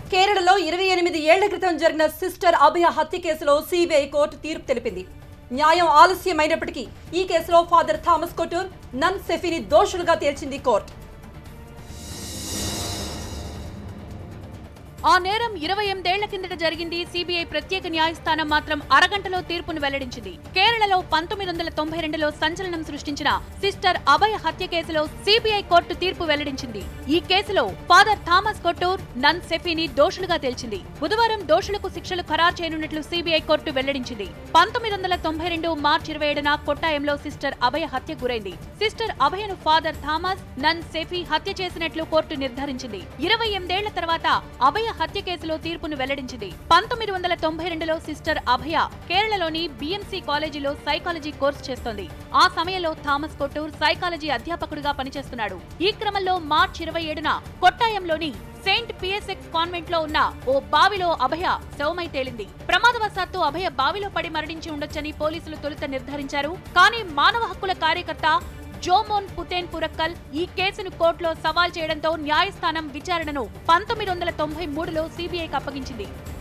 కేరళలో ఇరవై ఎనిమిది ఏళ్ల క్రితం జరిగిన సిస్టర్ అభయ హత్య కేసులో సిబిఐ కోర్టు తీర్పు తెలిపింది న్యాయం ఆలస్యమైనప్పటికీ ఈ కేసులో ఫాదర్ థామస్ కొటూర్ నన్ సెఫీని దోషులుగా తేల్చింది కోర్టు ఆ నేరం ఇరవై ఎనిమిదేళ్ల కిందట జరిగింది సిబిఐ ప్రత్యేక న్యాయస్థానం మాత్రం అరగంటలో తీర్పును వెల్లడించింది కేరళలో పంతొమ్మిది వందల తొంభై రెండులో సంచలనం సృష్టించిన సిస్టర్ అభయ హత్య కేసులో సిబిఐ కోర్టు తీర్పు వెల్లడించింది ఈ కేసులో ఫాదర్ థామస్ కొట్టూర్ నన్ సెఫీని దోషులుగా తేల్చింది బుధవారం దోషులకు శిక్షలు ఖరారు చేయనున్నట్లు సిబిఐ కోర్టు వెల్లడించింది పంతొమ్మిది వందల తొంభై రెండు మార్చి ఇరవై ఏడున కొట్టాయంలో సిస్టర్ అభయ హత్య గురైంది సిస్టర్ అభయను ఫాదర్ థామస్ నన్ సెఫీ హత్య చేసినట్లు కోర్టు నిర్ధారించింది ఇరవై ఎనిమిదేళ్ల తర్వాత అభయ హత్య కేసులో తీర్పును వెల్లడించింది పంతొమ్మిది వందల తొంభై రెండులో సిస్టర్ అభయ కేరళలోని బిఎంసి కాలేజీలో సైకాలజీ కోర్సు చేస్తోంది ఆ సమయంలో థామస్ కొట్టూర్ సైకాలజీ అధ్యాపకుడిగా పనిచేస్తున్నాడు ఈ క్రమంలో మార్చి ఇరవై ఏడున కొట్టాయంలోని సెయింట్ పిఎస్ఎక్స్ కాన్వెంట్ లో ఉన్న ఓ బావిలో అభయ శవమై తేలింది ప్రమాదవశాత్తు అభయ బావిలో పడి మరణించి ఉండొచ్చని పోలీసులు తొలుత నిర్ధారించారు కానీ మానవ హక్కుల కార్యకర్త జోమోన్ పుతేన్ పురక్కల్ ఈ కేసును కోర్టులో సవాల్ చేయడంతో న్యాయస్థానం విచారణను పంతొమ్మిది వందల తొంభై మూడులో సిబిఐకి అప్పగించింది